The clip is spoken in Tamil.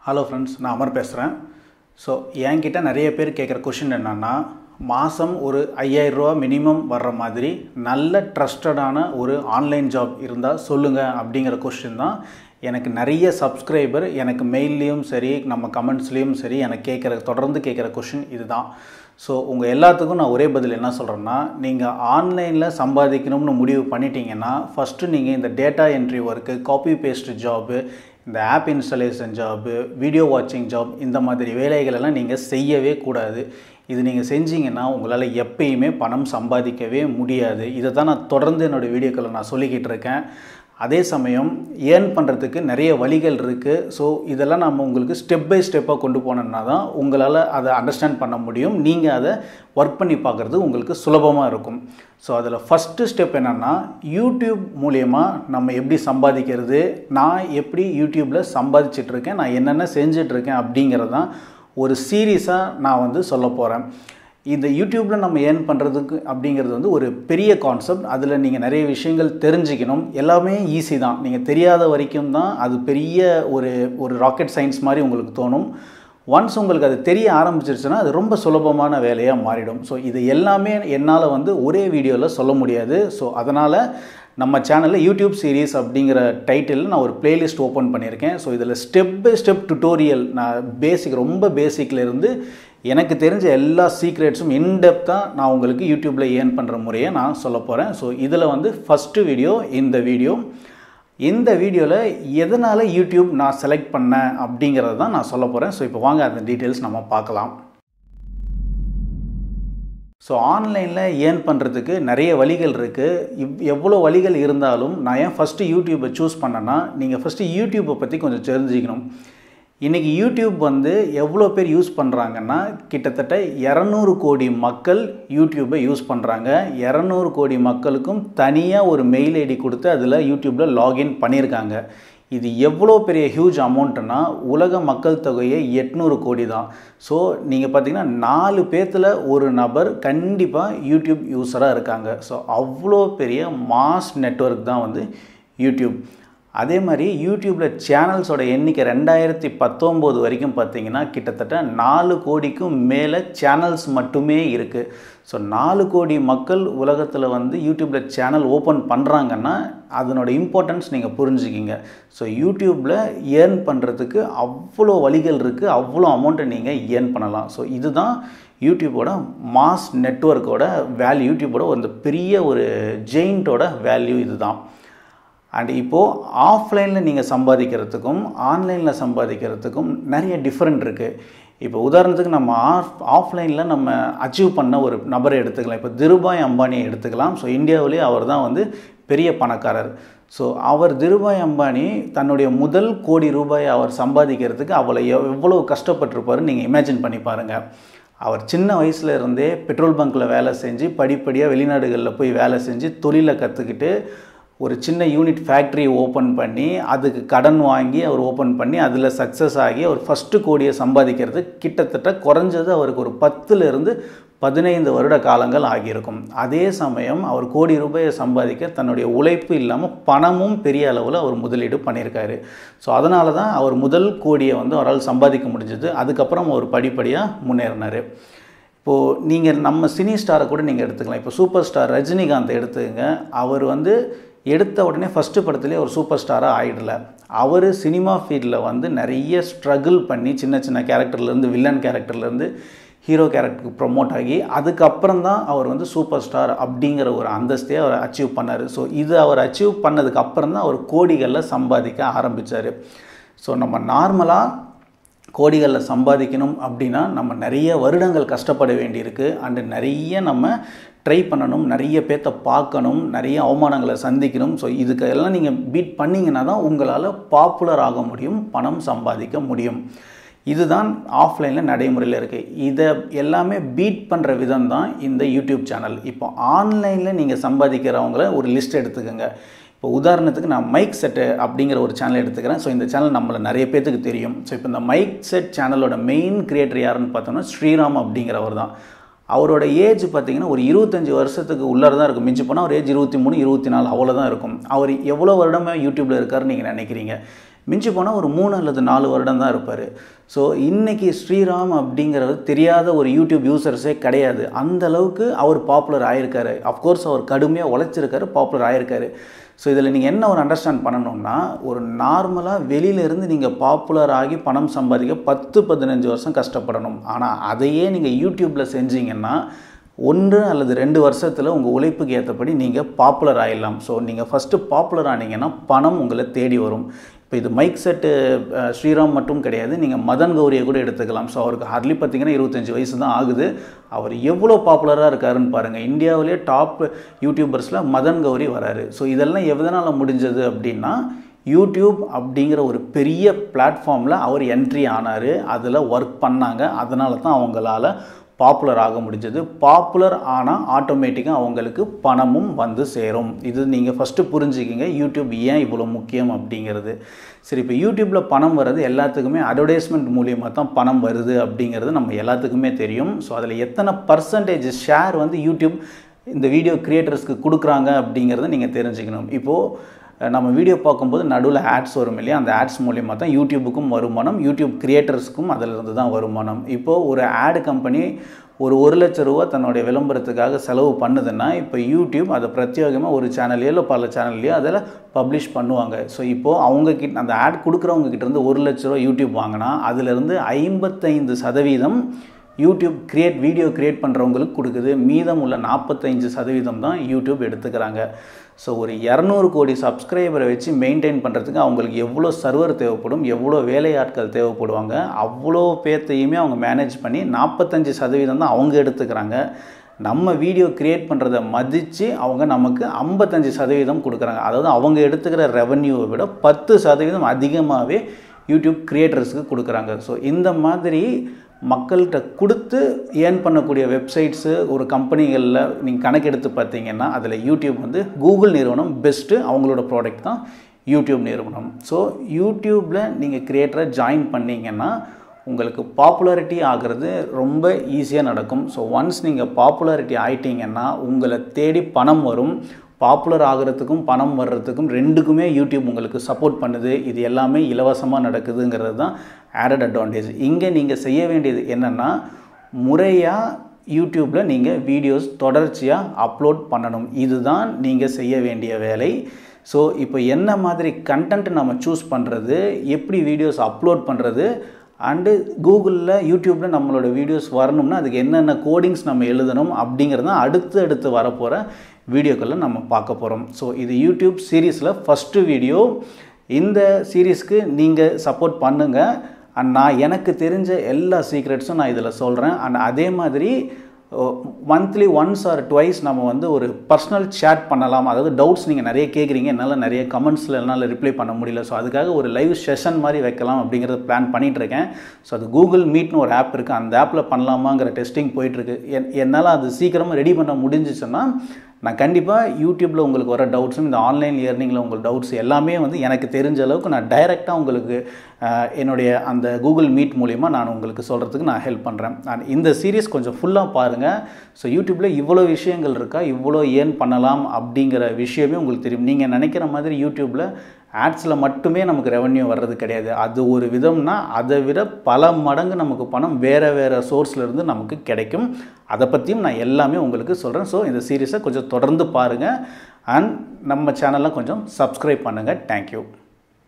ஹலோ ஃப்ரெண்ட்ஸ் நான் அமர் பேசுகிறேன் ஸோ என்கிட்ட நிறைய பேர் கேட்குற கொஷின் என்னென்னா மாதம் ஒரு ஐயாயிரரூவா மினிமம் வர்ற மாதிரி நல்ல ட்ரஸ்டடான ஒரு ஆன்லைன் ஜாப் இருந்தால் சொல்லுங்கள் அப்படிங்கிற கொஷின் தான் எனக்கு நிறைய சப்ஸ்கிரைபர் எனக்கு மெயில்லையும் சரி நம்ம கமெண்ட்ஸ்லேயும் சரி எனக்கு கேட்குற தொடர்ந்து கேட்குற கொஷின் இதுதான் ஸோ உங்கள் எல்லாத்துக்கும் நான் ஒரே பதில் என்ன சொல்கிறேன்னா நீங்கள் ஆன்லைனில் சம்பாதிக்கணும்னு முடிவு பண்ணிட்டீங்கன்னா ஃபஸ்ட்டு நீங்கள் இந்த data entry work copy paste job இந்த ஆப் இன்ஸ்டாலேஷன் ஜாபு வீடியோ வாட்சிங் ஜாப் இந்த மாதிரி வேலைகளெல்லாம் நீங்கள் செய்யவே கூடாது இது நீங்கள் செஞ்சீங்கன்னா உங்களால் எப்பயுமே பணம் சம்பாதிக்கவே முடியாது இதை தான் நான் தொடர்ந்து என்னோடய வீடியோக்களை நான் சொல்லிக்கிட்டு இருக்கேன் அதே சமயம் ஏர்ன் பண்ணுறதுக்கு நிறைய வழிகள் இருக்குது ஸோ இதெல்லாம் நம்ம உங்களுக்கு ஸ்டெப் பை ஸ்டெப்பாக கொண்டு போனோம்னா தான் உங்களால் அதை அண்டர்ஸ்டாண்ட் பண்ண முடியும் நீங்கள் அதை ஒர்க் பண்ணி பார்க்குறது உங்களுக்கு சுலபமாக இருக்கும் ஸோ அதில் ஃபஸ்ட்டு ஸ்டெப் என்னென்னா யூடியூப் மூலயமா நம்ம எப்படி சம்பாதிக்கிறது நான் எப்படி யூடியூப்பில் சம்பாதிச்சிட்ருக்கேன் நான் என்னென்ன செஞ்சிட்ருக்கேன் அப்படிங்கிறது தான் ஒரு சீரீஸாக நான் வந்து சொல்ல போகிறேன் இந்த யூடியூப்பில் நம்ம ஏர்ன் பண்ணுறதுக்கு அப்படிங்கிறது வந்து ஒரு பெரிய கான்செப்ட் அதில் நீங்கள் நிறைய விஷயங்கள் தெரிஞ்சுக்கணும் எல்லாமே ஈஸி தான் நீங்கள் தெரியாத வரைக்கும் தான் அது பெரிய ஒரு ஒரு ராக்கெட் சயின்ஸ் மாதிரி உங்களுக்கு தோணும் ஒன்ஸ் உங்களுக்கு அது தெரிய ஆரம்பிச்சிருச்சுன்னா அது ரொம்ப சுலபமான வேலையாக மாறிடும் ஸோ இது எல்லாமே என்னால் வந்து ஒரே வீடியோவில் சொல்ல முடியாது ஸோ அதனால் நம்ம சேனலில் யூடியூப் சீரீஸ் அப்படிங்கிற டைட்டிலில் நான் ஒரு பிளேலிஸ்ட் ஓப்பன் பண்ணியிருக்கேன் ஸோ இதில் ஸ்டெப் பை ஸ்டெப் டுட்டோரியல் நான் பேசிக் ரொம்ப பேசிக்கில் இருந்து எனக்கு தெரிஞ்ச எல்லா சீக்ரெட்ஸும் இன்டெப்த்தாக நான் உங்களுக்கு யூடியூப்பில் ஏர்ன் பண்ணுற முறையை நான் சொல்ல போகிறேன் ஸோ இதில் வந்து ஃபஸ்ட்டு வீடியோ இந்த வீடியோ இந்த வீடியோவில் எதனால் யூடியூப் நான் செலக்ட் பண்ணேன் அப்படிங்கிறத தான் நான் சொல்ல போகிறேன் ஸோ இப்போ வாங்க அந்த டீட்டெயில்ஸ் நம்ம பார்க்கலாம் ஸோ ஆன்லைனில் ஏர்ன் பண்ணுறதுக்கு நிறைய வழிகள் இருக்குது இவ் எவ்வளோ வழிகள் இருந்தாலும் நான் ஏன் ஃபஸ்ட்டு யூடியூப்பை சூஸ் பண்ணேன்னா நீங்கள் ஃபஸ்ட்டு யூடியூப்பை பற்றி கொஞ்சம் தெரிஞ்சுக்கணும் இன்றைக்கி யூடியூப் வந்து எவ்வளோ பேர் யூஸ் பண்ணுறாங்கன்னா கிட்டத்தட்ட இரநூறு கோடி மக்கள் யூடியூப்பை யூஸ் பண்ணுறாங்க இரநூறு கோடி மக்களுக்கும் தனியாக ஒரு மெயில் ஐடி கொடுத்து அதில் யூடியூப்பில் லாகின் பண்ணியிருக்காங்க இது எவ்வளோ பெரிய ஹியூஜ் அமௌண்ட்டுனா உலக மக்கள் தொகையே எட்நூறு கோடி தான் ஸோ நீங்கள் பார்த்தீங்கன்னா நாலு பேர்த்தில் ஒரு நபர் கண்டிப்பாக யூடியூப் யூஸராக இருக்காங்க ஸோ அவ்வளோ பெரிய மாஸ் நெட்ஒர்க் தான் வந்து யூடியூப் அதே மாதிரி யூடியூப்பில் சேனல்ஸோட எண்ணிக்கை ரெண்டாயிரத்தி பத்தொம்போது வரைக்கும் பார்த்தீங்கன்னா கிட்டத்தட்ட நாலு கோடிக்கும் மேலே சேனல்ஸ் மட்டுமே இருக்குது ஸோ நாலு கோடி மக்கள் உலகத்தில் வந்து யூடியூப்பில் சேனல் ஓப்பன் பண்ணுறாங்கன்னா அதனோட இம்பார்ட்டன்ஸ் நீங்கள் புரிஞ்சுக்கிங்க ஸோ யூடியூப்பில் ஏர்ன் பண்ணுறதுக்கு அவ்வளோ வழிகள் இருக்குது அவ்வளோ அமௌண்ட்டை நீங்கள் ஏர்ன் பண்ணலாம் ஸோ இதுதான் யூடியூப்போட மாஸ் நெட்ஒர்க்கோட வேல்யூ யூடியூப்போட ஒரு பெரிய ஒரு ஜெயிண்ட்டோட வேல்யூ இதுதான் அண்ட் இப்போது ஆஃப்லைனில் நீங்கள் சம்பாதிக்கிறதுக்கும் ஆன்லைனில் சம்பாதிக்கிறதுக்கும் நிறைய டிஃப்ரெண்ட் இருக்குது இப்போ உதாரணத்துக்கு நம்ம ஆஃப் ஆஃப்லைனில் நம்ம அச்சீவ் பண்ண ஒரு நபரை எடுத்துக்கலாம் இப்போ திருபாய் அம்பானியை எடுத்துக்கலாம் ஸோ இந்தியாவிலே அவர் தான் வந்து பெரிய பணக்காரர் ஸோ அவர் திருபாய் அம்பானி தன்னுடைய முதல் கோடி ரூபாய் அவர் சம்பாதிக்கிறதுக்கு அவளை எவ்வளோ கஷ்டப்பட்டிருப்பாருன்னு நீங்கள் இமேஜின் பண்ணி பாருங்கள் அவர் சின்ன வயசில் இருந்தே பெட்ரோல் பங்க்கில் வேலை செஞ்சு படிப்படியாக வெளிநாடுகளில் போய் வேலை செஞ்சு தொழிலை கற்றுக்கிட்டு ஒரு சின்ன யூனிட் ஃபேக்ட்ரி ஓப்பன் பண்ணி அதுக்கு கடன் வாங்கி அவர் ஓப்பன் பண்ணி அதில் சக்ஸஸ் ஆகி அவர் ஃபஸ்ட்டு கோடியை சம்பாதிக்கிறது கிட்டத்தட்ட குறைஞ்சது அவருக்கு ஒரு பத்துலேருந்து பதினைந்து வருட காலங்கள் ஆகியிருக்கும் அதே சமயம் அவர் கோடி ரூபாயை சம்பாதிக்க தன்னுடைய உழைப்பு இல்லாமல் பணமும் பெரிய அளவில் அவர் முதலீடு பண்ணியிருக்காரு ஸோ அதனால தான் அவர் முதல் கோடியை வந்து அவரால் சம்பாதிக்க முடிஞ்சது அதுக்கப்புறம் அவர் படிப்படியாக முன்னேறினார் இப்போது நீங்கள் நம்ம சினி ஸ்டாரை கூட நீங்கள் எடுத்துக்கலாம் இப்போ சூப்பர் ஸ்டார் ரஜினிகாந்த் எடுத்துக்கங்க அவர் வந்து எடுத்த உடனே ஃபஸ்ட்டு படத்துலேயே ஒரு சூப்பர் ஸ்டாராக ஆகிடல அவர் சினிமா ஃபீல்டில் வந்து நிறைய ஸ்ட்ரகிள் பண்ணி சின்ன சின்ன கேரக்டர்லேருந்து வில்லன் கேரக்டர்லேருந்து ஹீரோ கேரக்டருக்கு ப்ரொமோட் ஆகி அதுக்கப்புறம் தான் அவர் வந்து சூப்பர் ஸ்டார் அப்படிங்கிற ஒரு அந்தஸ்தையை அவர் அச்சீவ் பண்ணார் ஸோ இது அவர் அச்சீவ் பண்ணதுக்கு அப்புறம் தான் அவர் கோடிகளில் சம்பாதிக்க ஆரம்பித்தார் ஸோ நம்ம நார்மலாக கோடிகளில் சம்பாதிக்கணும் அப்படின்னா நம்ம நிறைய வருடங்கள் கஷ்டப்பட வேண்டியிருக்கு அண்டு நிறைய நம்ம ட்ரை பண்ணணும் நிறைய பேர்த்த பார்க்கணும் நிறைய அவமானங்களை சந்திக்கணும் ஸோ இதுக்கெல்லாம் நீங்கள் பீட் பண்ணிங்கன்னா தான் உங்களால் பாப்புலர் ஆக முடியும் பணம் சம்பாதிக்க முடியும் இதுதான் ஆஃப்லைனில் நடைமுறையில் இருக்குது இதை எல்லாமே பீட் பண்ணுற விதம் தான் இந்த யூடியூப் சேனல் இப்போ ஆன்லைனில் நீங்கள் சம்பாதிக்கிறவங்கள ஒரு லிஸ்ட் எடுத்துக்கோங்க இப்போ உதாரணத்துக்கு நான் மைக் செட்டு அப்படிங்கிற ஒரு சேனல் எடுத்துக்கிறேன் ஸோ இந்த சேனல் நம்மளை நிறைய பேத்துக்கு தெரியும் ஸோ இப்போ இந்த மைக் செட் சேனலோட மெயின் கிரியேட்டர் யாருன்னு பார்த்தோம்னா ஸ்ரீராம் அப்படிங்கிறவர் தான் அவரோட ஏஜ் பார்த்தீங்கன்னா ஒரு இருபத்தஞ்சி வருஷத்துக்கு உள்ளார தான் இருக்கும் மிஞ்சி போனால் ஒரு ஏஜ் இருபத்தி மூணு இருபத்தி நாலு அவ்வளோதான் இருக்கும் அவர் எவ்வளோ வருடமாக யூடியூப்பில் இருக்காருன்னு நீங்கள் நினைக்கிறீங்க மிஞ்சி போனால் ஒரு மூணு அல்லது நாலு வருடம் தான் இருப்பார் ஸோ இன்றைக்கி ஸ்ரீராம் அப்படிங்கிறது தெரியாத ஒரு யூடியூப் யூசர்ஸே கிடையாது அந்த அளவுக்கு அவர் பாப்புலர் ஆயிருக்காரு அஃப்கோர்ஸ் அவர் கடுமையாக உழைச்சிருக்காரு பாப்புலர் ஆயிருக்காரு ஸோ இதில் நீங்கள் என்ன ஒரு அண்டர்ஸ்டாண்ட் பண்ணணும்னா ஒரு நார்மலாக வெளியிலேருந்து நீங்கள் பாப்புலர் ஆகி பணம் சம்பாதிக்க பத்து பதினஞ்சு வருஷம் கஷ்டப்படணும் ஆனால் அதையே நீங்கள் யூடியூப்பில் செஞ்சீங்கன்னா ஒன்று அல்லது ரெண்டு வருஷத்தில் உங்கள் உழைப்புக்கு ஏற்றபடி நீங்கள் பாப்புலர் ஆகிடலாம் ஸோ நீங்கள் ஃபஸ்ட்டு பாப்புலர் ஆனீங்கன்னா பணம் உங்களை தேடி வரும் இப்போ இது மைக் செட்டு ஸ்ரீராம் மட்டும் கிடையாது நீங்கள் மதன் கௌரியை கூட எடுத்துக்கலாம் ஸோ அவருக்கு ஹார்ட்லி பார்த்தீங்கன்னா இருபத்தஞ்சி வயசு தான் ஆகுது அவர் எவ்வளோ பாப்புலராக இருக்காருன்னு பாருங்கள் இந்தியாவிலே டாப் யூடியூபர்ஸில் மதன் கௌரி வராரு ஸோ இதெல்லாம் எதனால் முடிஞ்சது அப்படின்னா யூடியூப் அப்படிங்கிற ஒரு பெரிய பிளாட்ஃபார்மில் அவர் என்ட்ரி ஆனார் அதில் ஒர்க் பண்ணாங்க அதனால தான் அவங்களால பாப்புலர் ஆக முடிஞ்சது பாப்புலர் ஆனால் ஆட்டோமேட்டிக்காக அவங்களுக்கு பணமும் வந்து சேரும் இது நீங்கள் ஃபஸ்ட்டு புரிஞ்சுக்கிங்க யூடியூப் ஏன் இவ்வளோ முக்கியம் அப்படிங்கிறது சரி இப்போ யூடியூப்பில் பணம் வர்றது எல்லாத்துக்குமே அட்வர்டைஸ்மெண்ட் மூலியமாக தான் பணம் வருது அப்படிங்கிறது நம்ம எல்லாத்துக்குமே தெரியும் ஸோ அதில் எத்தனை பர்சன்டேஜ் ஷேர் வந்து யூடியூப் இந்த வீடியோ கிரியேட்டர்ஸ்க்கு கொடுக்குறாங்க அப்படிங்கிறத நீங்கள் தெரிஞ்சுக்கணும் இப்போது நம்ம வீடியோ பார்க்கும்போது நடுவில் ஆட்ஸ் வரும் இல்லையா அந்த ஆட்ஸ் மூலியமாக தான் யூடியூபுக்கும் வருமானம் யூடியூப் கிரியேட்டர்ஸ்க்கும் அதிலிருந்து தான் வருமானம் இப்போது ஒரு ஆடு கம்பெனி ஒரு ஒரு லட்ச ரூபா தன்னுடைய விளம்பரத்துக்காக செலவு பண்ணுதுன்னா இப்போ யூடியூப் அதை பிரத்யேகமாக ஒரு சேனல்லையோ இல்லை பல சேனல்லையோ அதில் பப்ளிஷ் பண்ணுவாங்க ஸோ இப்போது அவங்க கிட்ட அந்த ஆட் கொடுக்குறவங்க கிட்டேருந்து ஒரு லட்ச ரூபா யூடியூப் வாங்கினா அதிலிருந்து ஐம்பத்தைந்து சதவீதம் யூடியூப் கிரியேட் வீடியோ கிரியேட் பண்ணுறவங்களுக்கு கொடுக்குது மீதம் உள்ள நாற்பத்தஞ்சு சதவீதம் தான் யூடியூப் எடுத்துக்கிறாங்க ஸோ ஒரு இரநூறு கோடி சப்ஸ்கிரைபரை வச்சு மெயின்டைன் பண்ணுறதுக்கு அவங்களுக்கு எவ்வளோ சர்வர் தேவைப்படும் எவ்வளோ வேலையாட்கள் தேவைப்படுவாங்க அவ்வளோ பேர்த்தையுமே அவங்க மேனேஜ் பண்ணி நாற்பத்தஞ்சு சதவீதம் தான் அவங்க எடுத்துக்கிறாங்க நம்ம வீடியோ க்ரியேட் பண்ணுறதை மதித்து அவங்க நமக்கு ஐம்பத்தஞ்சு சதவீதம் கொடுக்குறாங்க அதாவது அவங்க எடுத்துக்கிற ரெவன்யூவை விட பத்து சதவீதம் அதிகமாகவே யூடியூப் க்ரியேட்டர்ஸுக்கு கொடுக்குறாங்க ஸோ இந்த மாதிரி மக்கள்கிட்ட கொடுத்து ஏர்ன் பண்ணக்கூடிய வெப்சைட்ஸு ஒரு கம்பெனிகளில் நீங்கள் கணக்கெடுத்து பார்த்தீங்கன்னா அதில் யூடியூப் வந்து கூகுள் நிறுவனம் பெஸ்ட்டு அவங்களோட ப்ராடக்ட் தான் யூடியூப் நிறுவனம் ஸோ யூடியூப்பில் நீங்கள் க்ரியேட்டரை ஜாயின் பண்ணிங்கன்னா உங்களுக்கு பாப்புலாரிட்டி ஆகிறது ரொம்ப ஈஸியாக நடக்கும் ஸோ ஒன்ஸ் நீங்கள் பாப்புலாரிட்டி ஆயிட்டீங்கன்னா உங்களை தேடி பணம் வரும் பாப்புலர் ஆகிறதுக்கும் பணம் வர்றதுக்கும் ரெண்டுக்குமே யூடியூப் உங்களுக்கு சப்போர்ட் பண்ணுது இது எல்லாமே இலவசமாக நடக்குதுங்கிறது தான் ஆடட் அட்வான்டேஜ் இங்கே நீங்கள் செய்ய வேண்டியது என்னென்னா முறையாக யூடியூப்பில் நீங்கள் வீடியோஸ் தொடர்ச்சியாக அப்லோட் பண்ணணும் இதுதான் நீங்கள் செய்ய வேண்டிய வேலை ஸோ இப்போ என்ன மாதிரி கண்டென்ட் நம்ம சூஸ் பண்ணுறது எப்படி வீடியோஸ் அப்லோட் பண்ணுறது அண்டு கூகுளில் யூடியூப்பில் நம்மளோட வீடியோஸ் வரணும்னா அதுக்கு என்னென்ன கோடிங்ஸ் நம்ம எழுதணும் அப்படிங்கிறது தான் அடுத்து அடுத்து வரப்போகிற வீடியோக்களில் நம்ம பார்க்க போகிறோம் ஸோ இது யூடியூப் சீரீஸில் ஃபஸ்ட்டு வீடியோ இந்த சீரீஸ்க்கு நீங்கள் சப்போர்ட் பண்ணுங்கள் அண்ட் நான் எனக்கு தெரிஞ்ச எல்லா சீக்ரெட்ஸும் நான் இதில் சொல்கிறேன் அண்ட் அதே மாதிரி மந்த்லி ஒன்ஸ் ஆர் ட்வைஸ் நம்ம வந்து ஒரு பர்சனல் சேட் பண்ணலாம் அதாவது டவுட்ஸ் நீங்கள் நிறைய கேட்குறீங்க என்னால் நிறைய கமெண்ட்ஸில் என்னால் ரிப்ளை பண்ண முடியல ஸோ அதுக்காக ஒரு லைவ் செஷன் மாதிரி வைக்கலாம் அப்படிங்கிறத பிளான் பண்ணிகிட்ருக்கேன் ஸோ அது கூகுள் மீட்னு ஒரு ஆப் இருக்குது அந்த ஆப்பில் பண்ணலாமாங்கிற டெஸ்டிங் போயிட்டுருக்கு என் என்னால் அது சீக்கிரமாக ரெடி பண்ண முடிஞ்சிச்சுன்னா நான் கண்டிப்பாக யூடியூப்பில் உங்களுக்கு வர டவுட்ஸும் இந்த ஆன்லைன் லேர்னிங்கில் உங்கள் டவுட்ஸ் எல்லாமே வந்து எனக்கு தெரிஞ்ச அளவுக்கு நான் டைரெக்டாக உங்களுக்கு என்னுடைய அந்த கூகுள் மீட் மூலிமா நான் உங்களுக்கு சொல்கிறதுக்கு நான் ஹெல்ப் பண்ணுறேன் நான் இந்த சீரீஸ் கொஞ்சம் ஃபுல்லாக பாருங்கள் ஸோ யூடியூப்பில் இவ்வளோ விஷயங்கள் இருக்கா இவ்வளோ ஏன் பண்ணலாம் அப்படிங்கிற விஷயமே உங்களுக்கு தெரியும் நீங்கள் நினைக்கிற மாதிரி யூடியூப்பில் ஆட்ஸில் மட்டுமே நமக்கு ரெவன்யூ வர்றது கிடையாது அது ஒரு விதம்னா அதை விட பல மடங்கு நமக்கு பணம் வேறு வேறு சோர்ஸ்லேருந்து நமக்கு கிடைக்கும் அதை பற்றியும் நான் எல்லாமே உங்களுக்கு சொல்கிறேன் ஸோ இந்த சீரீஸை கொஞ்சம் தொடர்ந்து பாருங்கள் அண்ட் நம்ம சேனலில் கொஞ்சம் சப்ஸ்கிரைப் பண்ணுங்கள் தேங்க்யூ